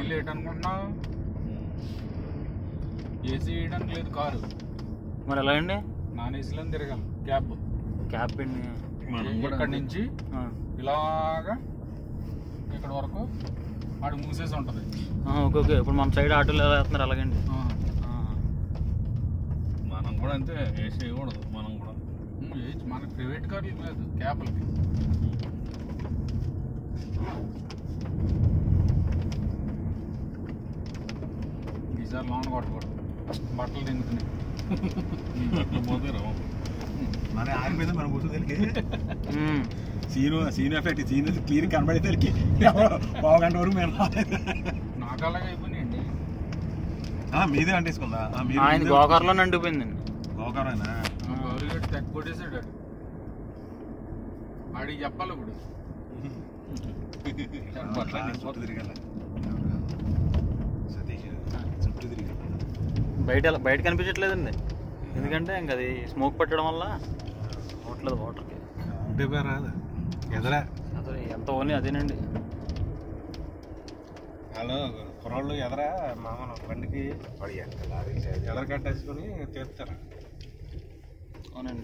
Late అనుకుంటున్నావు AC వేయడానికి లేదు కారు మరి ఎలా అండి నాన్ ఏసీలో తిరగాలి క్యాబ్ క్యాబ్ పిండి మనం కూడా ఇక్కడ నుంచి ఆ. ఇలాగా ఇక్కడ వరకు ఆడు మూసేసి ఉంటుంది ఆ, ఓకే ఓకే ఇప్పుడు మన సైడ్ ఆటోలు ఎలా వేస్తున్నారు అలాగండి ఆ. ఆ. మనం కూడా అంతే వేసి వేయకూడదు మనం కూడా ఉమ్, ఏ మనకి ప్రైవేట్ కార్లు లేదు క్యాబ్లకి ఈసారి లోన్ కొట్టకూడదు బట్టలు తింటున్నాయి అట్లా పోతే రావు మన ఆగిపోయింది మన బుద్ధు తెలికి ఉమ్. Scene scene effect scene clear కనబడే తెలికి పావు గంట వరకు మేము రాలేదు. నాకు అలాగే అయిపోయినాయండి ఆ, మీదే అంటేసుకుందా ఆ, మీరు ఆయన మీదే- గోకార్లో నండిపోయిందండి గోకారేనా గౌరీ తెగ కొట్టేసాడు ఆడు ఆడికి చెప్పాలి ఇప్పుడు ఆ, చుట్టూ తిరగాల సతీష్ చుట్టూ తిరగాల బయట ఎలా- బయట కనిపించట్లేదండి ఎందుకంటే ఇంకా అది స్మోక్ పట్టడం వల్ల పోవట్లేదు వాటర్కి ఉంటే పోయి రాదు ఎదరా అదే ఎంత ఓన్లీ అదేనండి వాళ్ళు కుర్రాళ్ళు ఎదరా మామూలు బండికి వాడు లారీ ఎదర కట్టేసుకొని తీస్తారు అవునండి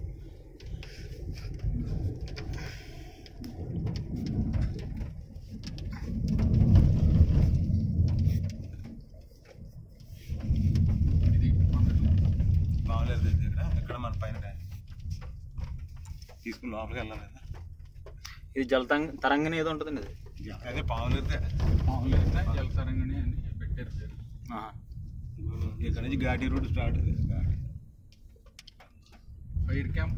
ఇది మనకి మామూలు దగ్గర ఎక్కడ మన పైన తీసుకుని లోపలికి వెళ్ళాలి ఇది జలతంగ తరంగని ఏదో ఉంటుందండి ఇది అదే పావులైతే మామూలుగా జలతరంగని అని పెట్టారు పేరు ఆహా. ఇక్కడ నుంచి ఘాటీ రోడ్ స్టార్ట్ ఘాటీ ఫైర్ క్యాంప్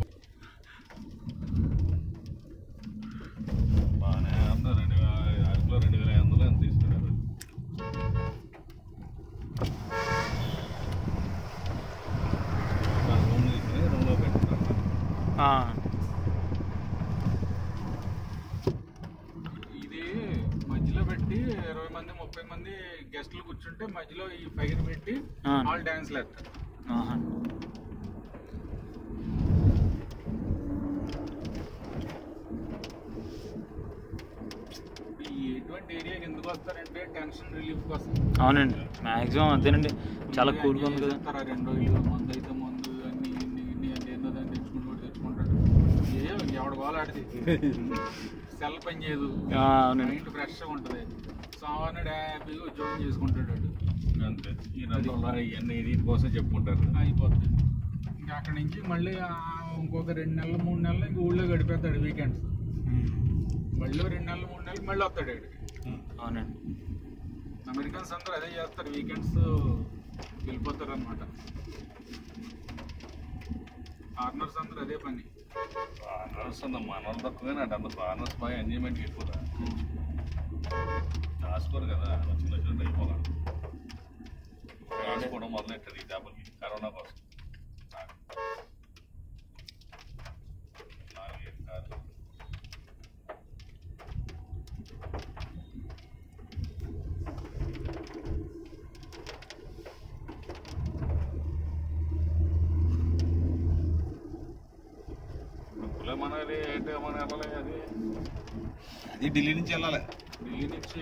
బాగానే అంతా రెండు వేల ఐదులో రెండు వేల ఐదు వందలు ఎంత తీసుకున్నారు రూమ్ తీసుకుని రూమ్లో పెట్టుకున్నారు ఆ. ఇది మధ్యలో పెట్టి ఇరవై మంది ముప్పై మంది గెస్టులు కూర్చుంటే మధ్యలో ఈ ఫైర్ పెట్టి ఆ. వాళ్ళు డ్యాన్స్ లేస్తారు ఆహా. ఈ ఎటువంటి ఏరియాకి ఎందుకు వస్తారంటే టెన్షన్ రిలీఫ్ కోసం అవునండి మ్యాక్సిమం అదేనండి చాలా కూల్గా ఉంది కదా చెప్తారా రెండు రోజులు మందు అయితే మందు అన్ని ఇన్ని ఇన్ని అది ఏందో దాన్ని తెచ్చుకుంటూ కూడా తెచ్చుకుంటాడు ఏ ఎవడ గోల ఆడిది సెల్ పని చేయదు ఆ, అవునండి మైండ్ ఫ్రెష్గా ఉంటుంది సోమవారం హ్యాపీగా ఉద్యోగం చేసుకుంటాడు వాడు. అంతే ఈ రంగంలో ఇవన్నీ దీనికోసం చెప్పుకుంటారు అయిపోతుంది ఇంకా అక్కడి నుంచి మళ్ళీ ఆ ఇంకొక రెండు నెలలు మూడు నెలలు ఇంక ఊళ్ళో గడిపేస్తాడు వీకెండ్స్ మళ్ళీ రెండు నెలలు మూడు నెలలు మళ్ళీ వస్తాడు ఇక్కడికి అవునండి అమెరికన్స్ అందరూ అదే చేస్తారు వీకెండ్స్ వెళ్ళిపోతారు అనమాట కార్నర్స్ అందరూ అదే పని ఫారినర్స్ మనోళ్ళు తక్కువగానే అంటే అంత ఫారినర్స్ బాగా ఎంజాయ్మెంట్ ఎక్కువ దాచుకోరు కదా చిన్న చిన్న అయిపోగా దాచుకోవడం మొదలెట్టారు ఈ దెబ్బకి కరోనా కోసం నాలుగైదు కార్లు. ఇప్పుడు మనది ఏంటి మన వెళ్ళలే అది అది ఢిల్లీ నుంచి వెళ్ళాలి ఢిల్లీ నుంచి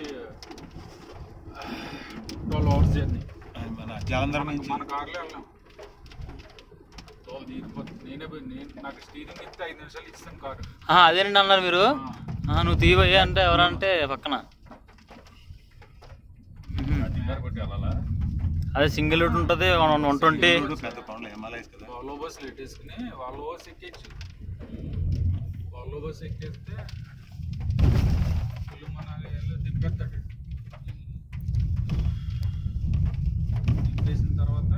ట్వెల్వ్ అవర్స్ జర్నీ అది మన జలంధర్ నుంచి మన కార్లో వెళ్ళాం సో తీరిపోతుంది నేనే పోయి- నేను నాకు స్టీరింగ్ ఇస్తే ఐదు నిమిషాలు ఇస్తాను కారు ఆ, అదేనండి అన్నారు మీరు ఆ, నువ్వు తీవయ్యా అంటే ఎవరంటే పక్కన టిక్కర్ పెట్టి వెళ్ళాలా అదే సింగిల్ రూట్ ఉంటుంది వన్ వన్ ట్వంటీ రోడ్డు పెద్ద కొండలు హిమాలయస్ కదా వాల్వో బస్ ఎట్టేసుకుని వాల్వో బస్ ఎక్కేచ్చు వాల్వో బస్ ఎక్కేస్తే ఫుల్ మన తిప్పేస్తాడు తిప్పేసిన తర్వాత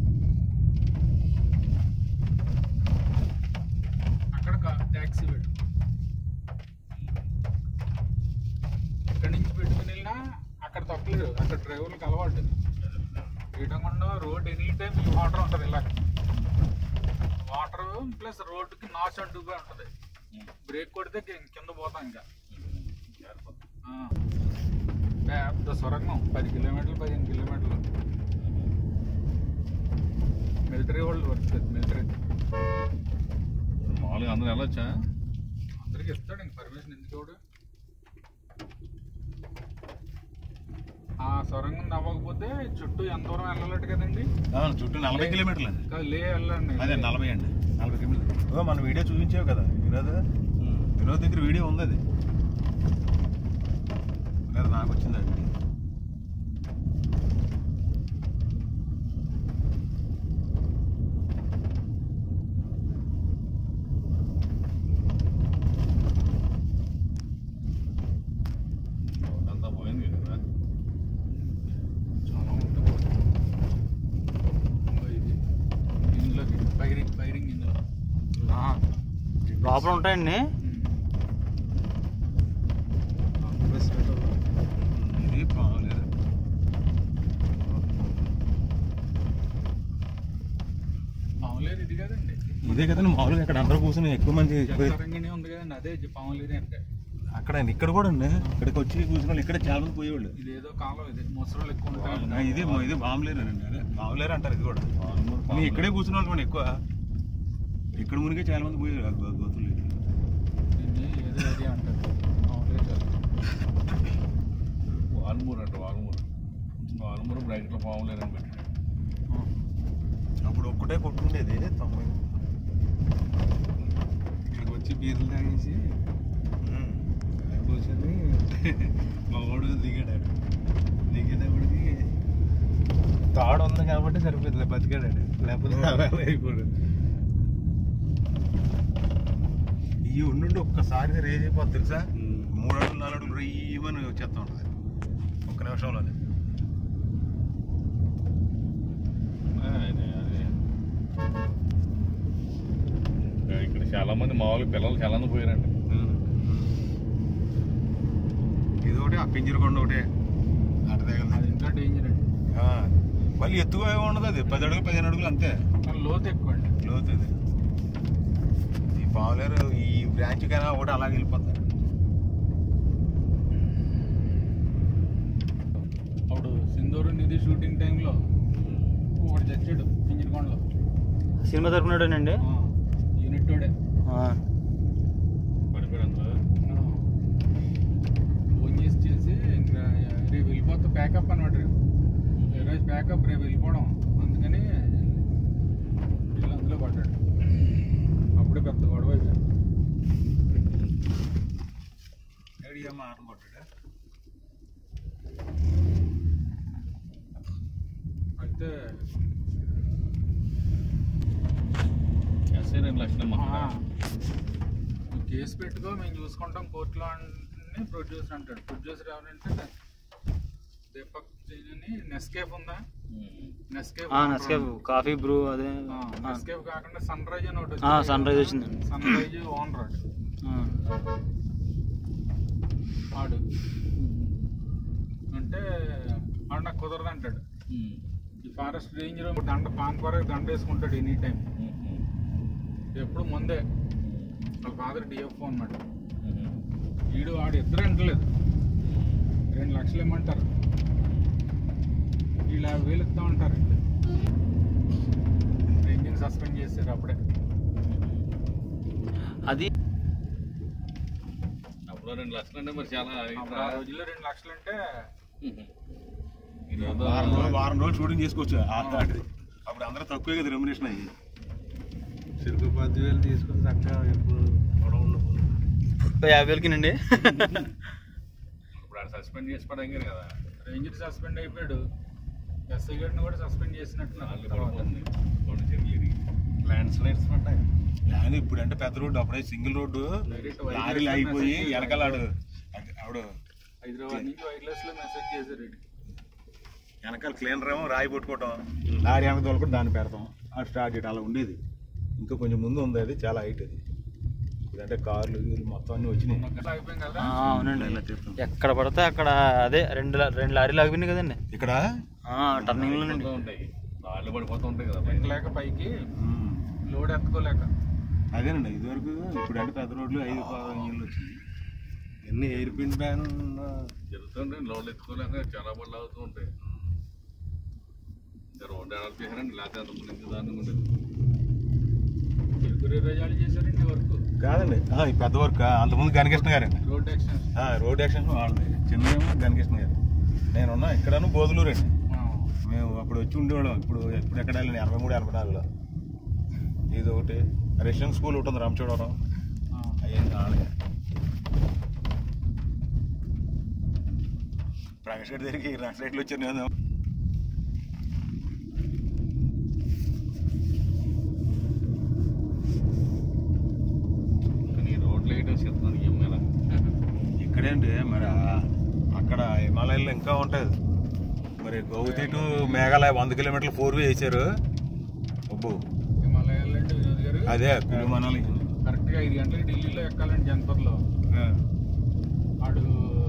అక్కడ ట్యాక్సీ పెట్టు ఇక్కడి నుంచి పెట్టుకుని వెళ్ళినా అక్కడ తప్పలేదు అక్కడ డ్రైవర్లకు అలవాటు శ్రీరంగంలో రోడ్ ఎనీ టైం ఈ వాటర్ ఉంటుంది ఇలా వాటర్ ప్లస్ రోడ్డుకి నాచ్ అంటుగా ఉంటుంది బ్రేక్ కొడితే కి- కింద పోతాం ఇంకా ఆ. పెద్ద సొరంగం పది కిలోమీటర్లు పదిహేను కిలోమీటర్లు మిలిటరీ వాళ్ళు వర్క్ మిలిటరీ మామూలుగా అందరూ వెళ్ళొచ్చా అందరికి ఇస్తాడు ఇంక పర్మిషన్ ఎందుకు ఇవ్వడు? ఆ సొరంగం నవ్వకపోతే చుట్టూ ఎంత దూరం వెళ్ళాలట కదండి అవును, చుట్టూ నలభై కిలోమీటర్లు అండి కాదు, లే వెళ్ళండి అదే నలభై అండి నలభై కిలోమీటర్లు ఇదిగో మన వీడియో చూపించావు కదా వినోద్ వినోద్ దగ్గర వీడియో ఉంది అది లేదా నాకు వచ్చింది అది అంతా పోయింది కదా చాలా ఉంటుంది ఇంకో ఇది ఇందులోకి ఫైరింగ్ ఫైరింగ్ ఇందులో ఆ, లోపల ఉంటాయండి ఇది బాగలేదు పాములేరు ఇది కదండి ఇదే కదండి మామూలుగా ఇక్కడ అందరూ కూర్చొని ఎక్కువ మంది జలతరంగిణి ఉంది కదండి అదే పాములేరు అంటే అక్కడ అండి ఇక్కడ కూడా అండి ఇక్కడికి వచ్చి కూర్చున్న వాళ్ళు ఇక్కడ చాలా మంది పోయేవాళ్ళు ఇది ఏదో కాలం ఇది ముసలు ఎక్కువ ఉంటాయి ఆ, ఇది ఇది మామూలేరు అండి అదే మామూలేరు అంటారు ఇది కూడా నీ ఇక్కడే కూర్చున్న వాళ్ళు కూడా ఎక్కువ ఇక్కడ మునిగే చాలా మంది పోయారు ఆ గో- గోతులు దీన్ని ఏదో ఏరియా అంటారు పాములేరు కాదు. వాల్మూరు అంట వాల్మూరు వాల్మూరు బ్రైట్లో పాములేరని పెట్టాడు అప్పుడు ఒక్కటే కొట్టుండేది తొంభై ఇక్కడికి వచ్చి బీర్లు తాగేసి ఉమ్. కూర్చొని మా వాడు దిగాడు ఆడు. దిగేటప్పటికి తాడు ఉంది కాబట్టి సరిపోతుంది బతికాడు ఆడు. లేకపోతే అలాగే అయిపోయాడు ఈ ఉండి ఒక్కసారి రేజ్ అయిపోతుంది తెలుసా మూడు అడుగులు నాలుగు అడుగులు రీమని వచ్చేస్తా ఉంటుంది ఒక్క నిమిషంలోనే అదే అదే ఇక్కడ చాలా మంది మామూలు పిల్లలు చాలా మంది పోయారండి ఇది ఒకటి ఆ పింజరకొండ ఒకటే అటు అది తగిలింది ఇంకా డేంజర్ అండి ఆ, మళ్ళీ ఎత్తుగా ఏమి ఉండదు అది పది అడుగులు పదిహేను అడుగులు అంతే కానీ లోతు ఎక్కువ అండి లోతు ఇది ఈ పావులేరు ఈ బ్రాంచ్ కైనా ఒకటి అలాగే వెళ్ళిపోతారు అప్పుడు సింధూరు నిధి షూటింగ్ టైంలో ఒకటి చచ్చాడు పింజరకొండలో సినిమా తరపునాడేనండి యూనిట్ వాడే ఆ, పడిపోయాడు అందులో ఫోన్ చేసి చేసి ఇంకా రేపు వెళ్ళిపోతా ప్యాకప్ అనమాట రేపు ఈరోజు ప్యాకప్ రేపు వెళ్ళిపోవడం అందుకని వీళ్ళు అందులో పడ్డాడు అప్పుడే పెద్ద గొడవ అయిపోయింది ఏడియమ్మ ఆటం కొట్టాడు అయితే ఎస్ఐ రెండు లక్షలు ఆ, నువ్వు కేసు పెట్టుకో మేము చూసుకుంటాం కోర్టులో అని ప్రొడ్యూసర్ అంటాడు ప్రొడ్యూసర్ ఎవరంటే దీపక్ జైన్ అని నెస్కేప్ ఉందా నెస్కేప్ ఆ, నెస్కేఫ్ కాఫీ బ్రూ అదే ఆ, నెస్కేప్ కాకుండా సన్ రైజ్ అని ఒకటి ఆ, సన్ రైజ్ వచ్చిందండి. సన్ రైజ్ ఓనర్ వాడు ఆ. వాడు అంటే వాడు నాకు కుదరదు అంటాడు ఈ ఫారెస్ట్ రేంజర్ దండ పాన్ కొరకు దండ వేసుకుంటాడు ఎనీ టైం ఎప్పుడు ముందే వాళ్ళ ఫాదర్ డిఎఫ్ అనమాట వీడు వాడు ఇద్దరు అంటలేదు రెండు లక్షలు ఇమ్మంటారు వీళ్ళు యాభై వేలు ఇస్తా ఉంటారు రేంజింగ్ సస్పెండ్ చేశారు అప్పుడే అది అప్పుడు రెండు లక్షలు అంటే మరి చాలా అప్పుడు ఆ రోజుల్లో రెండు లక్షలు అంటే ఈరోజు వారం రోజులు వారం రోజులు షూటింగ్ చేసుకోవచ్చు ఆ దాటిది అప్పుడు అందరూ తక్కువే కదా రెమ్యునేషన్ అయ్యి చెరుకు పది వేలు తీసుకుని చక్కగా ఎప్పుడు గొడవ ఉండదు యాభై వేలకినండి ఇప్పుడు ఆడు సస్పెండ్ చేసి పడంగారు కదా రేంజర్ సస్పెండ్ అయిపోయాడు ఎస్ఐ గారిని కూడా సస్పెండ్ చేసినట్టు నాలుగు పడిపోతుంది రెండు చెరువులు ఇరిగి ల్యాండ్ స్లైడ్స్ పడ్డాయి ల్యాండ్ ఇప్పుడు అంటే పెద్ద రోడ్డు అప్పుడే సింగిల్ రోడ్డు Direct wireless లారీలు అయిపోయి message వెనకాలాడు ఆవిడ హైదరాబాద్ నుంచి వైర్లెస్ లో మెసేజ్ చేశారు వీడికి. వెనకాల క్లీనర్ ఏమో రాయి పట్టుకోవటం లారీ వెనక తోలుకుంటే దాన్ని పెడతాం అది స్టార్ట్ చేయడం అలా ఉండేది ఇంకా కొంచెం ముందు ఉంది అది చాలా హైట్ అది ఇదంటే కార్లు గీర్లు మొత్తం అన్ని వచ్చినాయి మొన్న గంట అయిపోయింది కదా ఆ, అవునండి ఇలా చెప్తాం. ఎక్కడ పడితే అక్కడ అదే రెండు లా- రెండు లారీలు ఆగిపోయినాయి కదండి ఇక్కడ టర్నింగ్ లోనండి పడిపోతూ ఉంటాయి రాళ్ళు పడిపోతూ ఉంటాయి కదా పైన. ఎక్కలేక పైకి ఉమ్. లోడ్ ఎత్తుకోలేక అదేనండి ఇదివరకు ఇప్పుడు అంటే పెద్ద రోడ్లు ఐదు పది ఇంజిన్లు వచ్చింది ఎన్ని ఎయిర్ పిన్ బ్యాన్ జరుగుతుంటాయి లోడ్లు ఎత్తుకోలేక చాలా పళ్ళు అవుతూ ఉంటాయి ఇంకా రోడ్డు డెవలప్ చేశారండి లేకపోతే అంత ముందు దాన్ని ఉండేది ఇరుకురు రజాలు చేశారండి వర్క్ కాదండి ఆ, ఈ పెద్ద వర్క్ అంతకుముందు గణకృష్ణ గారండి రోడ్ ఎక్స్టెన్షన్ ఆ, రోడ్ యాక్షన్ వాళ్ళది చిన్న ఏమో గణకృష్ణ గారు నేనున్నా ఇక్కడను బోధులూరు అండి ఆ, మేము అప్పుడు వచ్చి ఉండేవాళ్ళం ఇప్పుడు ఇప్పుడు ఎక్కడ వెళ్ళిన ఎనభై మూడు ఎనభై నాలుగులో ఇది ఒకటి రెసిడెన్స్ స్కూల్ ఒకటి ఉంది రామచోడవరం ఆ. అయ్యింది నాలుగే ప్రకాష్ గారి దగ్గరికి రెండు సైడ్లు వచ్చాను నేను కానీ రోడ్ లైట్ వేసేస్తున్నారు ఏం మీద ఇక్కడేంటి మరి ఆ- అక్కడ హిమాలయాల్లో ఇంకా ఉంటుంది మరి గౌహతి టు మేఘాలయ వంద కిలోమీటర్లు ఫోర్ వే వేసారు అబ్బో హిమాలయాలు అంటే వినోద్ గారు అదే కులి మనాలి కరెక్ట్గా ఐదు గంటలకు ఢిల్లీలో ఎక్కాలండి జంతర్లో ఆడు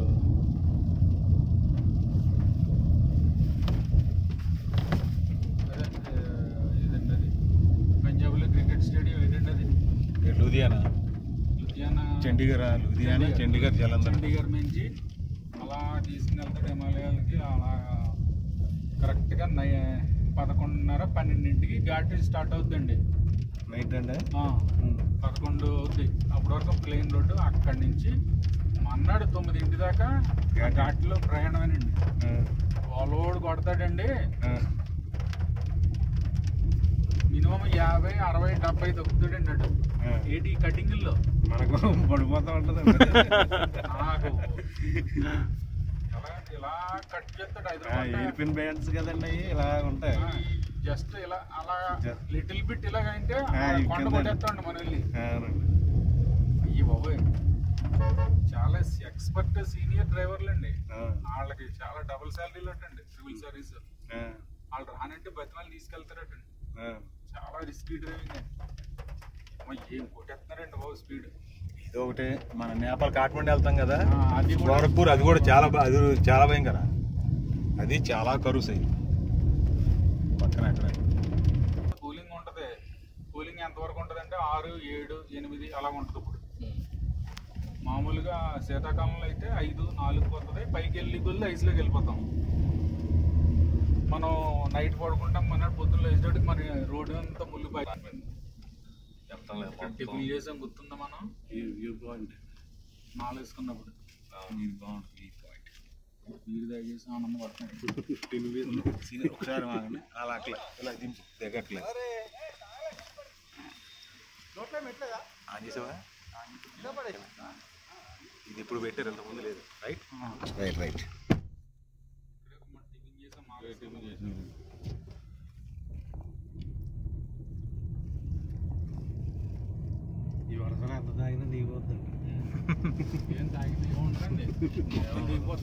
అదే, ఆ, ఇదండి అది పంజాబ్లో క్రికెట్ స్టేడియం ఏంటండి అది ఏ లూధియానా లుధియానా చండీగఢ్ లూధియానా చండీగఢ్ జలంధర్ చండీగఢ్ నుంచి అలా తీసుకుని వెళ్తాడు హిమాలయాలకి అలా కరెక్ట్గా నై పదకొండున్నర పన్నెండింటికి ఘాట్ స్టార్ట్ అవుతుందండి నైట్ అంటే ఆ, పదకొండు అవుద్ది అప్పటి వరకు ప్లేన్ రోడ్డు అక్కడి నుంచి మన్నాడు తొమ్మిదింటి దాకా ఆ ఘాట్లో ప్రయాణమేనండి ఓలోడు కొడతాడండి మినిమం యాభై అరవై డెబ్బై తొక్కుతాడండి అటు ఏటి కటింగ్లో మనకు పడిపోతా ఉంటుంది నాకు ఎలా ఇలా కట్ చేస్తాడు హైదరాబాద్ ఎయిర్పిన్ బ్యాండ్స్ కదండి అవి ఇలా ఉంటాయి జస్ట్ ఇలా అలా Just- లిటిల్ బిట్ ఇలాగ అంటే ఆ, ఈ కొండ కింద. కొట్టేస్తాడు మన వెళ్ళి అవునండి. అయ్యి బాబోయ్ చాలా ఎక్స్పర్ట్ సీనియర్ డ్రైవర్లు అండి ఆ, వాళ్ళకి చాలా డబుల్ శాలరీలు అంటండి సివిల్ సర్వీస్ ఆ, వాళ్ళు రానంటే బతిమాలు తీసుకెళ్తారటండి ఆ. చాలా రిస్కీ డ్రైవింగ్ అండి అమ్మ, ఏం కొట్టేస్తున్నారండి బాబు స్పీడ్ ఇది ఒకటి మన నేపాల్ కాఠ్మండి వెళ్తాం కదా అది కూడా గోరఖ్పూర్ అది కూడా చాలా బా- అది చాలా భయంకర అది చాలా కరువు సై పక్కన అక్కడ కూలింగ్ ఉంటది కూలింగ్ ఎంతవరకు ఉంటుంది అంటే ఆరు ఏడు ఎనిమిది అలా ఉంటుంది ఇప్పుడు మామూలుగా శీతాకాలంలో అయితే ఐదు నాలుగు పోతుంది పైకి వెళ్ళి కొద్ది ఐస్లోకి వెళ్ళిపోతాం మనం నైట్ పడుకుంటాం మన పొద్దున్న లేచేటప్పటికి మన రోడ్డు అంతా ముళ్ళు పై వెళ్తాం లేదు మొత్తం. టిఫిన్ చేసాం గుర్తుందా మనం వ్యూ వ్యూ పాయింట్ నాలుగు వేసుకున్నప్పుడు ఇది బాగుంటుంది ఈ పాయింట్ నీరు తాగేసి ఆనందం పడుతున్నాయి ఒకసారి ఆగండి. అలా అట్లా ఇలా దింపు దిగట్లే ఆన్ చేసావా ఇది ఇప్పుడు పెట్టారు ఇంత ముందు లేదు రైట్ రైట్ రైట్ టిఫిన్ చేసాం మాకు టిఫిన్ చేసాం. ఈ వరుసలో ఎంత తాగినా దిగిపోతుంది ఏం తాగింది ఏముంటుందండి